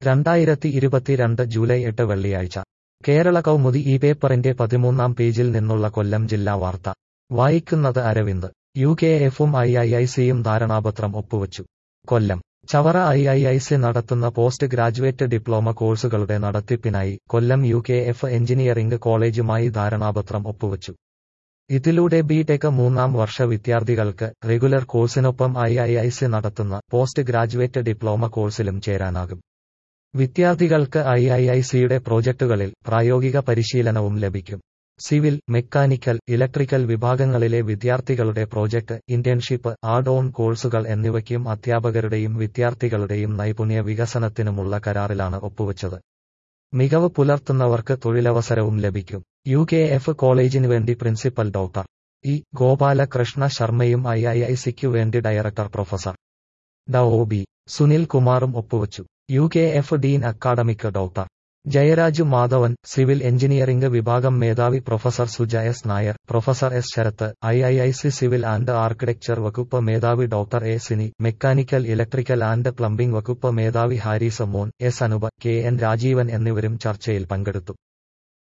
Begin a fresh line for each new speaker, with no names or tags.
രണ്ടായിരത്തി ഇരുപത്തിരണ്ട് ജൂലൈ എട്ട് വെള്ളിയാഴ്ച കേരള കൗമുദി ഈ പേപ്പറിന്റെ പതിമൂന്നാം പേജിൽ നിന്നുള്ള കൊല്ലം ജില്ലാ വാർത്ത വായിക്കുന്നത് അരവിന്ദ് യു കെ എഫും ഐ ഐ ഐ സിയും ധാരണാപത്രം ഒപ്പുവച്ചു Kollam Chavara I I I C നടത്തുന്ന പോസ്റ്റ് ഗ്രാജുവേറ്റ് ഡിപ്ലോമ കോഴ്സുകളുടെ നടത്തിപ്പിനായി Kollam U K F engineering കോളേജുമായി ധാരണാപത്രം ഒപ്പുവച്ചു ഇതിലൂടെ ബി ടെക് മൂന്നാം വർഷ വിദ്യാർത്ഥികൾക്ക് റെഗുലർ കോഴ്സിനൊപ്പം ഐ ഐ ഐ സി നടത്തുന്ന പോസ്റ്റ് ഗ്രാജുവേറ്റ് ഡിപ്ലോമ കോഴ്സിലും ചേരാനാകും വിദ്യാർത്ഥികൾക്ക് ഐ ഐ ഐ സിയുടെ പ്രോജക്ടുകളിൽ പ്രായോഗിക പരിശീലനവും ലഭിക്കും സിവിൽ മെക്കാനിക്കൽ ഇലക്ട്രിക്കൽ വിഭാഗങ്ങളിലെ വിദ്യാർത്ഥികളുടെ പ്രോജക്ട് ഇന്റേൺഷിപ്പ് ആഡ് ഓൺ കോഴ്സുകൾ എന്നിവയ്ക്കും അധ്യാപകരുടെയും വിദ്യാർത്ഥികളുടെയും നൈപുണ്യ വികസനത്തിനുമുള്ള കരാറിലാണ് ഒപ്പുവച്ചത് മികവ് പുലർത്തുന്നവർക്ക് തൊഴിലവസരവും ലഭിക്കും യു കെ എഫ് കോളേജിന് വേണ്ടി പ്രിൻസിപ്പൽ ഡോക്ടർ ഇ ഗോപാലകൃഷ്ണ ശർമ്മയും ഐ ഐ ഐ സിക്കു വേണ്ടി ഡയറക്ടർ പ്രൊഫസർ ഡ ഒ ബി സുനിൽ കുമാറും ഒപ്പുവച്ചു U K F dean academic doctor Jayaraju Madhavan civil engineering വിഭാഗം മേധാവി professor Suja S Nair professor S Sarath I I I C civil and architecture വകുപ്പ് മേധാവി doctor A Sini mechanical electrical and plumbing വകുപ്പ് മേധാവി Haris Mon S Anupa K N Rajeevan എന്നിവരും ചർച്ചയിൽ പങ്കെടുത്തു